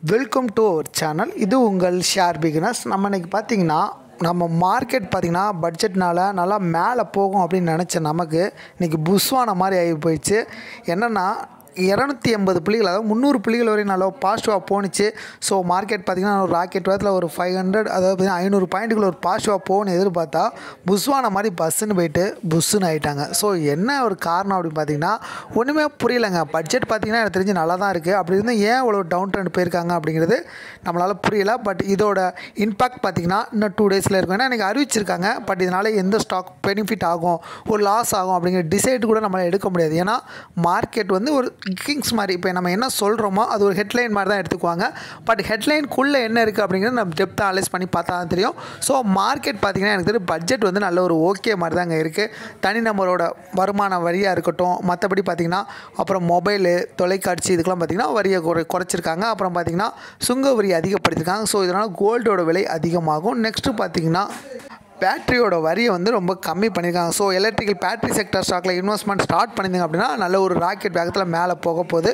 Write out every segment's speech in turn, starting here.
welcome to our channel இது உங்கள் share beginners நம்ம இன்னைக்கு பார்த்தீங்கன்னா நம்ம மார்க்கெட் பார்த்திங்கன்னா பட்ஜெட்னால நல்லா மேலே போகும் அப்படின்னு நினச்ச நமக்கு இன்றைக்கி புஸ்வான மாதிரி ஆகி போயிடுச்சு என்னென்னா இரநூத்தி எண்பது புள்ளிகள் அதாவது முந்நூறு புள்ளிகள் வரையும் நல்லா பாசிட்டிவாக போணுச்சு ஸோ மார்க்கெட் பார்த்திங்கன்னா ஒரு ராக்கெட் வேகத்தில் ஒரு ஃபைவ் ஹண்ட்ரட் அதாவது பார்த்திங்கன்னா ஐநூறு பாயிண்ட்டுக்குள்ள ஒரு பாசிட்டிவாக போகணும்னு எதிர்பார்த்தா புஸ்வான மாதிரி பஸ்ஸுன்னு போயிட்டு புஸ்ஸுன்னு ஆகிட்டாங்க ஸோ என்ன ஒரு காரணம் அப்படின்னு பார்த்தீங்கன்னா ஒன்றுமே புரியலைங்க பட்ஜெட் பார்த்திங்கன்னா எனக்கு தெரிஞ்சு நல்லா தான் இருக்குது அப்படி இருந்தும் ஏன் இவ்வளோ டவுன் ட்ரெண்ட் போயிருக்காங்க அப்படிங்கிறது நம்மளால் புரியல பட் இதோட இம்பாக்ட் பார்த்திங்கன்னா இன்னும் டூ டேஸில் இருக்கும் ஏன்னா எனக்கு அறிவிச்சிருக்காங்க பட் இதனால் எந்த ஸ்டாக் பெனிஃபிட் ஆகும் ஒரு லாஸ் ஆகும் அப்படிங்கிற டிசைட் கூட நம்மளால் எடுக்க முடியாது ஏன்னா மார்க்கெட் வந்து ஒரு கிங்ஸ் மாதிரி இப்போ நம்ம என்ன சொல்கிறோமோ அது ஒரு ஹெட்லைன் மாதிரி தான் எடுத்துக்குவாங்க பட் ஹெட்லைனுக்குள்ளே என்ன இருக்குது அப்படிங்கிறது நம்ம டெப்த்தாக அனலைஸ் பண்ணி பார்த்தா தான் தெரியும் ஸோ மார்க்கெட் பார்த்திங்கன்னா எனக்கு தெரியும் பட்ஜெட் வந்து நல்ல ஒரு ஓகே மாதிரி தாங்க இருக்குது தனி நம்பரோட வருமான வரியாக இருக்கட்டும் மற்றபடி பார்த்திங்கன்னா அப்புறம் மொபைலு தொலைக்காட்சி இதுக்கெல்லாம் பார்த்திங்கன்னா வரியை குறை குறைச்சிருக்காங்க அப்புறம் பார்த்திங்கன்னா சுங்க வரி அதிகப்படுத்திருக்காங்க ஸோ இதனால் கோல்டோட விலை அதிகமாகும் நெக்ஸ்ட்டு பார்த்திங்கன்னா பேட்டரியோட வரியை வந்து ரொம்ப கம்மி பண்ணியிருக்காங்க ஸோ எலக்ட்ரிக்கல் பேட்டரி செக்டர் ஸ்டாக்கில் இன்வெஸ்ட்மெண்ட் ஸ்டார்ட் பண்ணியிருந்தீங்க அப்படின்னா நல்ல ஒரு ராக்கெட் வேகத்தில் மேலே போக போகுது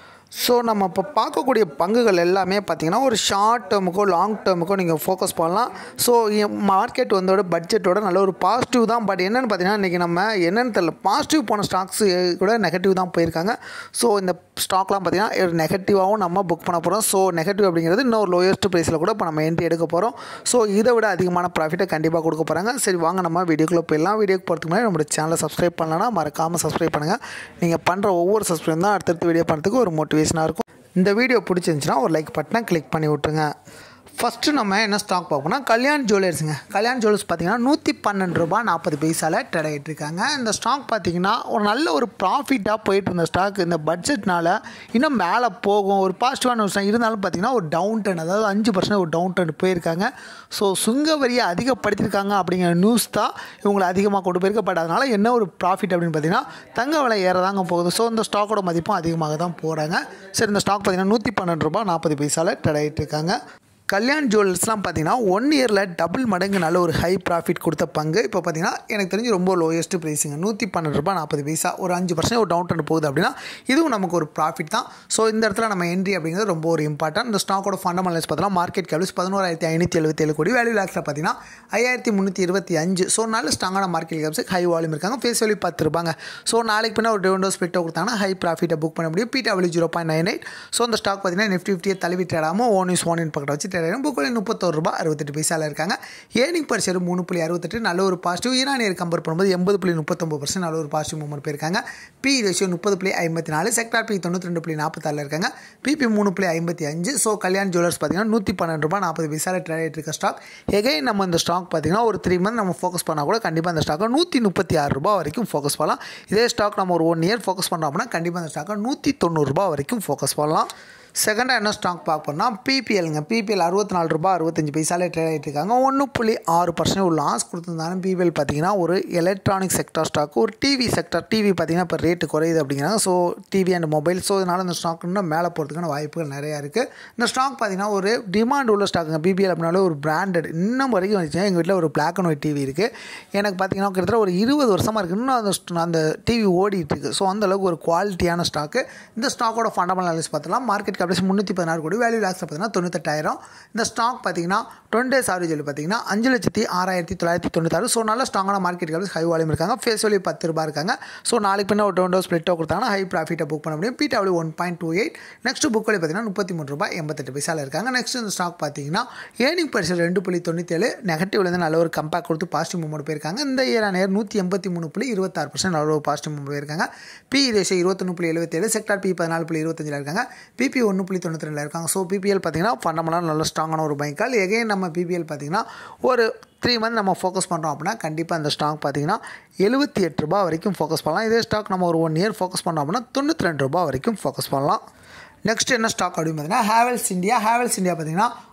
ஸோ நம்ம இப்போ பார்க்கக்கூடிய பங்குகள் எல்லாமே பார்த்திங்கன்னா ஒரு ஷார்ட் டேர்முக்கோ லாங் டேர்முக்கோ நீங்கள் ஃபோக்கஸ் பண்ணலாம் ஸோ மார்க்கெட் வந்தோட பட்ஜெட்டோட நல்ல ஒரு பாசிட்டிவ் தான் பட் என்னென்னு பார்த்தீங்கன்னா இன்றைக்கி நம்ம என்னென்னு தெரியல பாசிட்டிவ் போன ஸ்டாக்ஸ் கூட நெகட்டிவ் தான் போயிருக்காங்க ஸோ இந்த ஸ்டாக்லாம் பார்த்திங்கன்னா நெகட்டிவாகவும் நம்ம புக் பண்ண போகிறோம் ஸோ நெகட்டிவ் அப்படிங்கிறது இன்னொரு லோயஸ்ட் ப்ரைஸில் கூட இப்போ நம்ம என்ட்ரி எடுக்க போகிறோம் ஸோ இதை விட அதிகமான ப்ராஃபிட்டை கண்டிப்பாக கொடுக்க போகிறாங்க சரி வாங்க நம்ம வீடியோக்குள்ளே போயிடலாம் வீடியோக்கு போகிறதுக்கு முன்னாடி நம்மளோட சேனலை சப்ஸ்கிரைப் பண்ணலன்னா மறக்காமல் சப்ஸ்கிரைப் பண்ணுங்கள் நீங்கள் பண்ணுற ஒவ்வொரு சப்ஸ்கிரைப் தான் அடுத்தடுத்து வீடியோ பண்ணுறதுக்கு ஒரு மோட்டிவேஷனாக இருக்கும் இந்த வீடியோ பிடிச்சிருந்துச்சுன்னா ஒரு லைக் பட்டனை கிளிக் பண்ணி விட்ருங்க ஃபஸ்ட்டு நம்ம என்ன ஸ்டாக் பார்ப்போம்னா கல்யாண் ஜுவல்லர்ஸுங்க கல்யாண் ஜுவல்லர்ஸ் பார்த்தீங்கன்னா நூற்றி பன்னெண்டு ரூபா நாற்பது பைசாவில் ட்ரேட் ஆகிட்டு இருக்காங்க இந்த ஸ்டாக் பார்த்தீங்கன்னா ஒரு நல்ல ஒரு ப்ராஃபிட்டாக போயிட்டு இருந்த ஸ்டாக் இந்த பட்ஜெட்னால இன்னும் மேலே போகும் ஒரு பாசிட்டிவான விஷயம் இருந்தாலும் பார்த்தீங்கன்னா ஒரு டவுன் ட்ரெண்ட் அதாவது அஞ்சு பர்சன்ட் ஒரு டவுன் ட்ரெண்ட் போயிருக்காங்க ஸோ சுங்க வரியை அதிகப்படுத்தியிருக்காங்க அப்படிங்கிற நியூஸ் தான் இவங்களை அதிகமாக கொண்டு போயிருக்க பட் அதனால் என்ன ஒரு ப்ராஃபிட் அப்படின்னு பார்த்தீங்கன்னா தங்க விலை ஏறதாங்க போகுது ஸோ இந்த ஸ்டாக்கோட மதிப்பும் அதிகமாக தான் போகிறாங்க சரி இந்த ஸ்டாக் பார்த்தீங்கன்னா நூற்றி பன்னெண்டு ரூபா நாற்பது பைசாவில் ட்ரேட் ஆகிட்டு இருக்காங்க கல்யாண் ஜுவல்லர்ஸ்லாம் பார்த்தீங்கன்னா ஒன் இயரில் டபுள் மடங்கு நல்ல ஒரு ஹை ப்ராஃபிட் கொடுத்த பங்கு இப்போ பார்த்தீங்கன்னா எனக்கு தெரிஞ்சு ரொம்ப லோயஸ்ட் ப்ரைஸுங்க நூற்றி பன்னெண்டு ரூபாய் நாற்பது பைசா ஒரு அஞ்சு பர்சன்ட் ஒரு டவுன் ட்ரெண்ட் போகுது அப்படின்னா இதுவும் நமக்கு ஒரு ப்ராஃபிட் தான் ஸோ இந்த இடத்துல நம்ம என்ட்ரி அப்படிங்கிறது ரொம்ப ஒரு இம்பார்ட்டன்ட் இந்த ஸ்டாக்கோட ஃபண்டமெண்டல்ஸ் பார்த்தீங்கன்னா மார்க்கெட் கேப்ஸ் பதினோராயிரத்தி ஐநூற்றி எழுபத்தி ஏழு கோடி வேல்யூ லேக்ஸில் பார்த்தீங்கன்னா ஐயாயிரத்தி முந்நூற்றி இருபத்தி அஞ்சு ஸோ நல்ல ஸ்ட்ராங்கான மார்க்கெட் கேப்ஸ் ஹை வால்யூம் இருக்காங்க ஃபேஸ் வேல்யூ பத்து ரூபாங்க ஸோ நாளைக்கு பின்னா ஒரு டிவெண்டோ ஸ்பிட்டோ கொடுத்தாங்கன்னா ஹை ப்ராஃபிட்டை புக் பண்ண முடியும் PW zero point nine eight so அந்த ஸ்டாக் பார்த்தீங்கன்னா நிஃப்டி ஃபிஃப்டியை தழுவி ட்ரேடாமல் ஓன் யூஸ் ஒன் இன் பக்கத்தை வச்சு ட்ரேட் ஆகும் புக் முப்பத்தி முப்பத்தோரு ரூபா அறுபத்தெட்டு பைசாவில் இருக்காங்க ஏர்னிங் பர் ஷேர் மூணு புள்ளி அறுபத்தெட்டு நல்ல ஒரு பாசிட்டிவ் ஈரானியர் கம்பேர் பண்ணும்போது எண்பது புள்ளி முப்பத்தொம்பது பர்சன்ட் நல்ல ஒரு பாசிட்டிவ் மூவ்மெண்ட் போயிருக்காங்க பி ரேஷியோ முப்பது புள்ளி ஐம்பத்தி நாலு செக்டார் பி தொண்ணூற்றி ரெண்டு புள்ளி நாற்பத்தாறில் இருக்காங்க பிபி மூணு புள்ளி ஐம்பத்தி அஞ்சு ஸோ கல்யாண் ஜுவல்லர்ஸ் பார்த்தீங்கன்னா நூற்றி பன்னெண்டு ரூபா நாற்பது பைசாவில் ட்ரேட் ஆகிட்டு இருக்க ஸ்டாக் எகைன் நம்ம இந்த ஸ்டாக் பார்த்தீங்கன்னா ஒரு த்ரீ மந்த் நம்ம ஃபோக்கஸ் பண்ணால் கூட கண்டிப்பாக இந்த ஸ்டாக்கை நூற்றி முப்பத்தி ஆறு ரூபா வரைக்கும் ஃபோக்கஸ் பண்ணலாம் இதே ஸ்டாக் நம்ம ஒரு ஒன் இயர் ஃபோக்கஸ் பண்ணுறோம் அப்படின்னா கண்டிப்பாக இந்த ஸ்டாக்கை நூற்றி தொண்ணூறுரூபா வரைக்கும் ஃபோக்கஸ் பண்ணலாம் செகண்டாக என்ன ஸ்டாக் பார்ப்போம்னா பிபிஎல்ங்க பிபிஎல் அறுபத்தி நாலு ரூபா அறுபத்தஞ்சு பைசாலே ட்ரேட் ஆகிட்டு இருக்காங்க ஒன்று புள்ளி ஆறு பர்சன்ட் ஒரு லாஸ் கொடுத்துருந்தாலும் பிபிஎல் பார்த்தீங்கன்னா ஒரு எலக்ட்ரானிக் செக்டர் ஸ்டாக் ஒரு டிவி செக்டர் டிவி பார்த்தீங்கன்னா இப்போ ரேட்டு குறையுது அப்படிங்கிறாங்க so TV and mobile so இதனால் இந்த ஸ்டாக் இன்னும் மேலே போகிறதுக்கான வாய்ப்புகள் நிறையா இருக்குது இந்த ஸ்டாக் பார்த்தீங்கன்னா ஒரு டிமாண்ட் உள்ள ஸ்டாக்குங்க பிபிஎல் அப்படின்னாலே ஒரு பிராண்டட் இன்னும் வரைக்கும் வந்துச்சு எங்கள் வீட்டில் ஒரு பிளாக் அண்ட் ஒயிட் டிவி இருக்குது எனக்கு பார்த்தீங்கன்னா கிட்டத்தட்ட ஒரு இருபது வருஷமாக இருக்குது இன்னும் அந்த அந்த டிவி ஓடிட்டு இருக்குது ஸோ அந்தளவுக்கு ஒரு குவாலிட்டியான ஸ்டாக்கு இந்த ஸ்டாக்கோட ஃபண்டமெண்டல் அனாலிஸ் பார்த்தலாம் மார்க்கெட் கேபிடேஷன் முந்நூற்றி பதினாறு கோடி வேல்யூ லாக்ஸ் பார்த்தீங்கன்னா தொண்ணூத்தெட்டாயிரம் இந்த ஸ்டாக் பார்த்தீங்கன்னா டுவெண்ட்டி டேஸ் ஆவரேஜ் பார்த்தீங்கன்னா அஞ்சு லட்சத்தி ஆறாயிரத்தி தொள்ளாயிரத்தி தொண்ணூத்தாறு ஸோ நல்ல ஸ்ட்ராங்கான மார்க்கெட் கேபிள்ஸ் ஹை வால்யூம் இருக்காங்க ஃபேஸ் வேல்யூ பத்து ரூபா இருக்காங்க ஸோ நாளைக்கு பின்ன ஒரு டொண்டோ ஸ்பிளிட்டோ கொடுத்தாங்கன்னா ஹை ப்ராஃபிட்டை புக் பண்ண முடியும் PW one point two eight next book value பார்த்தீங்கன்னா முப்பத்தி மூணு ரூபாய் எண்பத்தெட்டு பைசாவில் இருக்காங்க நெக்ஸ்ட் இந்த ஸ்டாக் பார்த்தீங்கன்னா ஏர்னிங் பர்சல் ரெண்டு புள்ளி தொண்ணூற்றேழு நெகட்டிவ்லேருந்து நல்ல ஒரு கம்பேக் கொடுத்து பாசிட்டிவ் மூவ்மெண்ட் போயிருக்காங்க இந்த இயர் நேர் நூற்றி எண்பத்தி மூணு புள்ளி இருபத்தாறு பர்சன்ட் நல்ல ஒரு பாசிட்டிவ் மூவ்மெண்ட் போயிருக்காங்க பி ரேஷியோ இருபத்தொன்று புள்ளி எழுபத்தேழு செக்டார் பி பதினாலு புள்ளி இருபத்தஞ்சில் இருக்காங்க பிபி ஒன்று புள்ளி தொண்ணூற்றி ரெண்டில் இருக்காங்க ஸோ பிபிஎல் பார்த்தீங்கன்னா ஃபண்டமெண்டல் நல்ல ஸ்ட்ராங்கான ஒரு பைக்கால் எகைன் நம்ம பிபிஎல் பார்த்தீங்கன்னா ஒரு த்ரீ மந்த் நம்ம ஃபோக்கஸ் பண்ணுறோம் அப்படின்னா கண்டிப்பாக அந்த ஸ்டாக் பார்த்தீங்கன்னா எழுபத்தி எட்டு ரூபா வரைக்கும் ஃபோக்கஸ் பண்ணலாம் இதே ஸ்டாக் நம்ம ஒரு ஒன் இயர் ஃபோக்கஸ் பண்ணோம் அப்படின்னா தொண்ணூற்றி ரெண்டு ரூபா வரைக்கும் ஃபோக்கஸ் பண்ணலாம் நெக்ஸ்ட் என்ன ஸ்டாக் அப்படின்னு பார்த்தீங்கன்னா ஹேவல்ஸ் இந்தியா ஹேவல்ஸ் இந்தியா பார்த்தீங்கன்னா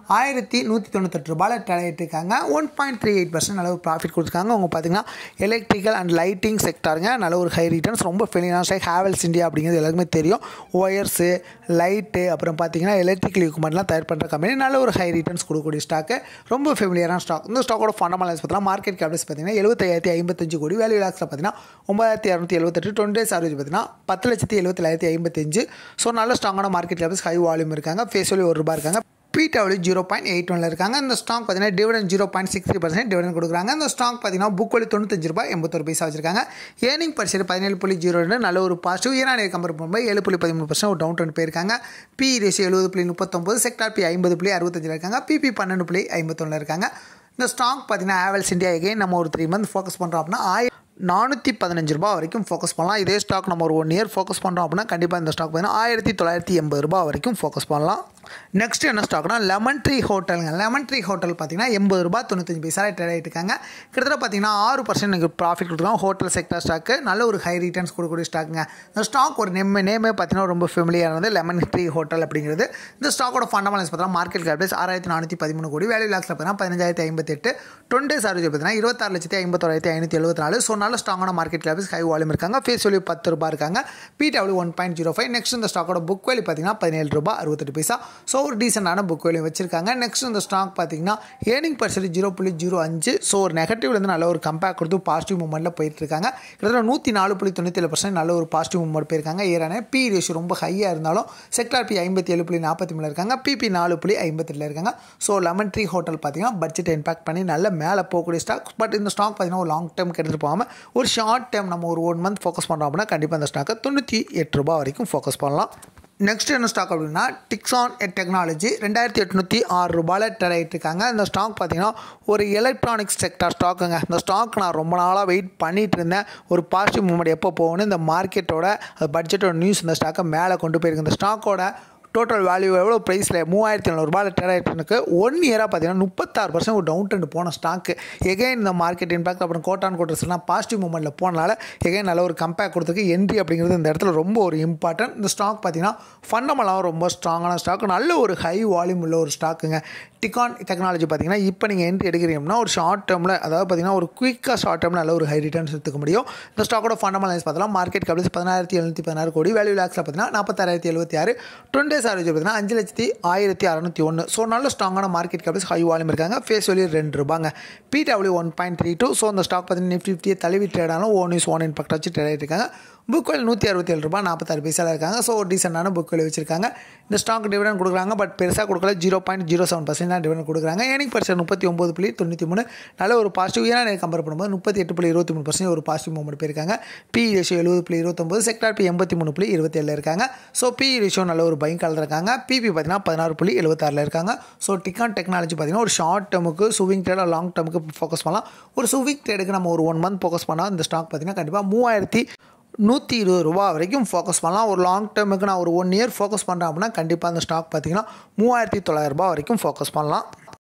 ஆயிரத்தி நூற்றி தொண்ணூத்தெட்டு ரூபாயில் ட்ரேட் இருக்காங்க one point three eight percent நல்ல ஒரு ப்ராஃபிட் கொடுத்துருக்காங்க அவங்க பார்த்தீங்கன்னா எலக்ட்ரிக்கல் அண்ட் லைட்டிங் செக்டாருங்க நல்ல ஒரு ஹை ரிட்டர்ன்ஸ் ரொம்ப ஃபெலினான ஸ்டாக் ஹேவல்ஸ் இந்தியா அப்படிங்கிறது எல்லாருக்குமே தெரியும் ஒயர்ஸு லைட்டு அப்புறம் பார்த்தீங்கன்னா எலக்ட்ரிக்கல் எக்யூப்மெண்ட்லாம் தயார் பண்ணுற கம்பெனி நல்ல ஒரு ஹை ரிட்டர்ன்ஸ் கொடுக்கக்கூடிய ஸ்டாக்கு ரொம்ப ஃபெமிலியரான ஸ்டாக் இந்த ஸ்டாக்கோட ஃபண்டமெண்டல்ஸ் பார்த்தீங்கன்னா மார்க்கெட் கேபிள்ஸ் பார்த்தீங்கன்னா எழுபத்தாயிரத்தி ஐம்பத்தஞ்சு கோடி வேல்யூ லாக்ஸில் பார்த்தீங்கன்னா ஒன்பதாயிரத்தி இரநூத்தி எழுபத்தெட்டு டுவெண்ட்டி டேஸ் ஆவரேஜ் பார்த்தீங்கன்னா பத்து லட்சத்தி எழுபத்தி ஐம்பத்தஞ்சு ஸோ நல்ல ஸ்ட்ராங்கான மார்க்கெட் கேபிள்ஸ் ஹை வால்யூம் இருக்காங்க ஃபேஸ் வேல்யூ ஒரு ரூபா இருக்காங்க பிடபிள்யூ ஜீரோ பாயிண்ட் எயிட் ஒனில் இருக்காங்க இந்த ஸ்டாக் பார்த்தீங்கன்னா dividend zero point six three percent dividend கொடுக்குறாங்க இந்த ஸ்டாக் பார்த்தீங்கன்னா புக் வழி தொண்ணூத்தஞ்சு ரூபாய் எண்பத்தொரு பைசா வச்சிருக்காங்க ஏர்னிங் பர்சன்ட் பதினேழு புள்ளி ஜீரோ ரெண்டு நல்ல ஒரு பாசிட்டிவ் ஈரானிய கம்பேர் பண்ணும்போது ஏழு புள்ளி பதிமூணு பர்சன்ட் ஒரு டவுன் ட்ரெண்ட் போயிருக்காங்க பி ரேஷியோ எழுபது புள்ளி முப்பத்தொம்பது செக்டார் பி ஐம்பது புள்ளி அறுபத்தஞ்சில் இருக்காங்க பிபி பன்னெண்டு புள்ளி ஐம்பத்தொன்னில் இருக்காங்க இந்த ஸ்டாக் பார்த்தீங்கன்னா ஆவல்ஸ் இந்தியா எகைன் நம்ம ஒரு த்ரீ மந்த் ஃபோக்கஸ் பண்ணுறோம் அப்படின்னா ஆயிரம் நானூற்றி பதினஞ்சு ரூபா வரைக்கும் ஃபோக்கஸ் பண்ணலாம் இதே ஸ்டாக் நம்ம ஒரு ஒன் இயர் ஃபோக்கஸ் பண்ணுறோம் அப்படின்னா கண்டிப்பாக இந்த ஸ்டாக் பார்த்தீங்கன்னா ஆயிரத்தி தொள்ளாயிரத்தி எண்பது ரூபா வரைக்கும் ஃபோக்கஸ் பண்ணலாம் நெக்ஸ்ட் என்ன ஸ்டாக்னா லெமன் ட்ரீ ஹோட்டலுங்க லெமன் ட்ரீ ஹோட்டல் பார்த்தீங்கன்னா எண்பது ரூபா தொண்ணூத்தஞ்சு பைசா ட்ரேட் ஆகிட்டு இருக்காங்க கிட்டத்தட்ட பார்த்தீங்கன்னா ஆறு பர்சன்ட் எனக்கு ப்ராஃபிட் கொடுத்துருக்காங்க ஹோட்டல் செக்டர் ஸ்டாக்கு நல்ல ஒரு ஹை ரிட்டர்ன்ஸ் கொடுக்கக்கூடிய ஸ்டாக்குங்க இந்த ஸ்டாக் ஒரு நேம் நேமே பார்த்தீங்கன்னா ரொம்ப ஃபெமிலியானது லெமன் ட்ரீ ஹோட்டல் அப்படிங்கிறது இந்த ஸ்டாக்கோட ஃபண்டமெண்டல்ஸ் பார்த்தீங்கன்னா மார்க்கெட் கேபிள்ஸ் ஆறாயிரத்தி நானூற்றி பதிமூணு கோடி வேல்யூ லாக்ஸில் பார்த்தீங்கன்னா பதினஞ்சாயிரத்தி ஐம்பத்தெட்டு டுவெண்ட்டி டேஸ் ஆவரேஜ் பார்த்தீங்கன்னா இருபத்தாறு லட்சத்தி ஐம்பத்தோராயிரத்தி ஐநூற்றி எழுபத்தி நாலு ஸோ நல்ல ஸ்ட்ராங்கான மார்க்கெட் கேபிள்ஸ் ஹை வால்யூம் இருக்காங்க ஃபேஸ் வேல்யூ பத்து ரூபா இருக்காங்க PW one point zero five next இந்த ஸ்டாக்கோட புக் வேல்யூ பார்த்தீங்கன்னா பதினேழு ரூபா அறுபத்தெட்டு பைசா ஸோ ஒரு டீசெண்டான புக் வேல்யூ வச்சிருக்காங்க நெக்ஸ்ட் இந்த ஸ்டாக் பார்த்தீங்கன்னா ஏர்னிங் பர்சன்ட் ஜீரோ புள்ளி ஜீரோ அஞ்சு ஸோ ஒரு நெகட்டிவ்லேருந்து நல்ல ஒரு கம்பேர் கொடுத்து பாசிட்டிவ் மூமெண்ட்டில் போயிட்டு இருக்காங்க கிட்டத்தட்ட நூற்றி நாலு புள்ளி தொண்ணூற்றி ஏழு பர்சன்ட் நல்ல ஒரு பாசிட்டிவ் மூமெண்ட் போயிருக்காங்க ஏறான பி ரேஷியோ ரொம்ப ஹையாக இருந்தாலும் செக்டார் பி ஐம்பத்தி ஏழு புள்ளி நாற்பத்தி மூணில் இருக்காங்க பிபி நாலு புள்ளி ஐம்பத்தெட்டில் இருக்காங்க ஸோ லெமன் ட்ரீ ஹோட்டல் பார்த்தீங்கன்னா பட்ஜெட் இம்பாக்ட் பண்ணி நல்ல மேலே போகக்கூடிய ஸ்டாக் பட் இந்த ஸ்டாக் பார்த்தீங்கன்னா ஒரு லாங் டேர்ம் எடுத்துகிட்டு போகாமல் ஒரு ஷார்ட் டைம் நம்ம ஒரு ஒன் மந்த் ஃபோக்கஸ் பண்ணுறோம் அப்படின்னா கண்டிப்பாக இந்த ஸ்டாக்கை தொண்ணூற்றி எட்டு ரூபா வரைக்கும் ஃபோக்கஸ் பண்ணலாம் நெக்ஸ்ட் என்ன ஸ்டாக் அப்படின்னா டிக்ஸான் டெக்னாலஜி ரெண்டாயிரத்தி எட்நூற்றி ஆறு ரூபாயில் ட்ரேட் ஆகிட்டு இருக்காங்க இந்த ஸ்டாக் பார்த்தீங்கன்னா ஒரு எலக்ட்ரானிக்ஸ் செக்டார் ஸ்டாக்குங்க இந்த ஸ்டாக் நான் ரொம்ப நாளாக வெயிட் பண்ணிட்டு இருந்தேன் ஒரு பாசிட்டிவ் மூமெண்ட் எப்போ போகணும் இந்த மார்க்கெட்டோட பட்ஜெட்டோட நியூஸ் இந்த ஸ்டாக்கை மேலே கொண்டு போயிருக்கு இந்த ஸ்டாக்கோட டோட்டல் வேல்யூ எவ்வளோ ப்ரைஸில் மூவாயிரத்தி எழுநூறுபாயில் ட்ரேட் ஆகிட்டு ஒன் இயராக பார்த்தீங்கன்னா முப்பத்தாறு பர்சன்ட் ஒரு டவுன் ட்ரெண்ட் போன ஸ்டாக்கு எகைன் இந்த மார்க்கெட் இம்பாக்ட் அப்புறம் கோட்டான் கோட்டர்ஸ்லாம் பாசிட்டிவ் மூமெண்ட்டில் போனால எகைன் நல்ல ஒரு கம்பேர் கொடுத்துருக்கு என்ட்ரி அப்படிங்கிறது இந்த இடத்துல ரொம்ப ஒரு இம்பார்ட்டன்ட் இந்த ஸ்டாக் பார்த்தீங்கன்னா ஃபண்டமெல்லாம் ரொம்ப ஸ்ட்ராங்கான ஸ்டாக் நல்ல ஒரு ஹை வால்யூம் உள்ள ஒரு ஸ்டாக்குங்க டிகான் டெக்னாலஜி பார்த்தீங்கன்னா இப்போ நீங்கள் என்ட்ரி எடுக்கிறீங்கன்னா ஒரு ஷார்ட் டேர்மில் அதாவது பார்த்தீங்கன்னா ஒரு குயிக்காக ஷார்ட் டேர்மில் நல்ல ஒரு ஹை ரிட்டர்ன்ஸ் எடுத்துக்க முடியும் இந்த ஸ்டாக்கோட ஃபண்டமெண்டல்ஸ் பார்த்தலாம் மார்க்கெட் கேபிள்ஸ் பதினாயிரத்தி எழுநூற்றி பதினாறு கோடி வேல்யூ லேக்ஸில் பார்த்தீங்கன்னா நாற்பத்தாயிரத்தி எழுபத்தி ஆறு டுவெண்ட்டி டேஸ் ஆவரேஜ் பார்த்தீங்கன்னா அஞ்சு லட்சத்தி ஆயிரத்தி அறநூற்றி ஒன்று ஸோ நல்ல ஸ்ட்ராங்கான மார்க்கெட் கேபிள்ஸ் ஹை வால்யூம் இருக்காங்க ஃபேஸ் வேல்யூ ரெண்டு ரூபாங்க PW one point three two so அந்த ஸ்டாக் பார்த்தீங்கன்னா நிஃப்டி ஃபிஃப்டியை தழுவி ட்ரேட் ஆனாலும் ஓன் இஸ் ஒன் இம்பாக்ட் வச்சு ட்ரேட் ஆகிட்டு இருக்காங்க புக் வேல் நூற்றி அறுபத்தி ஏழு ரூபா நாற்பத்தாறு பைசாவில் இருக்காங்க ஸோ ஒரு டீசெண்டான புக் வேல் வச்சிருக்காங்க இந்த ஸ்டாக் டிவிடன் கொடுக்குறாங்க பட் பெருசாக கொடுக்கல zero point zero seven percent தான் டிவிடன் கொடுக்குறாங்க ஏனிங் பர்சன்ட் முப்பத்தி ஒம்பது புள்ளி தொண்ணூற்றி மூணு நல்ல ஒரு பாசிட்டிவ் ஏன்னா கம்பேர் பண்ணும்போது முப்பத்தி எட்டு புள்ளி இருபத்தி மூணு பர்சன்ட் ஒரு பாசிட்டிவ் மூமெண்ட் போயிருக்காங்க பி ரேஷியோ எழுபது புள்ளி இருபத்தொம்பது செக்டார் பி எண்பத்தி மூணு புள்ளி இருபத்தி ஏழில் இருக்காங்க ஸோ பி ரேஷியோ நல்ல ஒரு பைக் கலந்து இருக்காங்க பிபி பார்த்தீங்கன்னா பதினாறு புள்ளி எழுபத்தாறில் இருக்காங்க ஸோ டிகான் டெக்னாலஜி பார்த்தீங்கன்னா ஒரு ஷார்ட் டேர்முக்கு சுவிங் ட்ரேட் லாங் டேர்முக்கு ஃபோக்கஸ் பண்ணலாம் ஒரு சுவிங் ட்ரேடுக்கு நம்ம ஒரு ஒன் மந்த் ஃபோக்கஸ் பண்ணால் இந்த ஸ்டாக் பார்த்தீங்கன்னா கண்டிப்பாக மூவாயிரத்தி நூற்றி இருபது ரூபா வரைக்கும் ஃபோக்கஸ் பண்ணலாம் ஒரு லாங் டேர்முக்கு நான் ஒரு ஒன் இயர் ஃபோக்கஸ் பண்ணுறேன் அப்படின்னா கண்டிப்பாக அந்த ஸ்டாக் பார்த்தீங்கன்னா மூவாயிரத்தி தொள்ளாயிரரூபா வரைக்கும் ஃபோக்கஸ் பண்ணலாம்